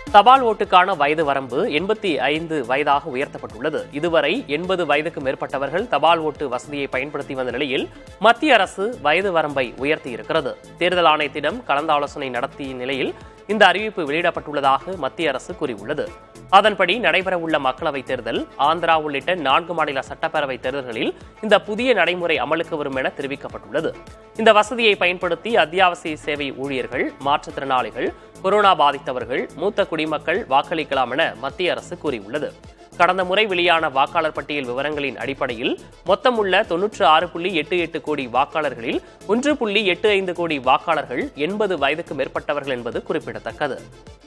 தபால் ஓட்டுக்கான வயது வரம்பு எண்பத்தி ஐந்து வயதாக உயர்த்தப்பட்டுள்ளது இதுவரை எண்பது வயதுக்கு மேற்பட்டவர்கள் தபால் ஓட்டு வசதியை பயன்படுத்தி வந்த நிலையில் மத்திய அரசு வயது வரம்பை உயர்த்தி இருக்கிறது தேர்தல் ஆணையத்திடம் கலந்தாலோசனை நடத்திய நிலையில் இந்த அறிவிப்பு வெளியிடப்பட்டுள்ளதாக மத்திய அரசு கூறியுள்ளது அதன்படி நடைபெறவுள்ள மக்களவைத் தேர்தல் ஆந்திரா உள்ளிட்ட நான்கு மாநில சட்டப்பேரவை தேர்தல்களில் இந்த புதிய நடைமுறை அமலுக்கு வரும் என தெரிவிக்கப்பட்டுள்ளது இந்த வசதியை பயன்படுத்தி அத்தியாவசிய சேவை ஊழியர்கள் மாற்றுத்திறனாளிகள் கொரோனா பாதித்தவர்கள் மூத்த குடிமக்கள் வாக்களிக்கலாம் என மத்திய அரசு கூறியுள்ளது கடந்த முறை வெளியான வாக்காளர் பட்டியல் விவரங்களின் அடிப்படையில் மொத்தம் உள்ள தொன்னூற்று ஆறு புள்ளி எட்டு எட்டு கோடி வாக்காளர்களில் ஒன்று புள்ளி எட்டு ஐந்து கோடி வாக்காளர்கள் எண்பது வயதுக்கு மேற்பட்டவர்கள் என்பது குறிப்பிடத்தக்கது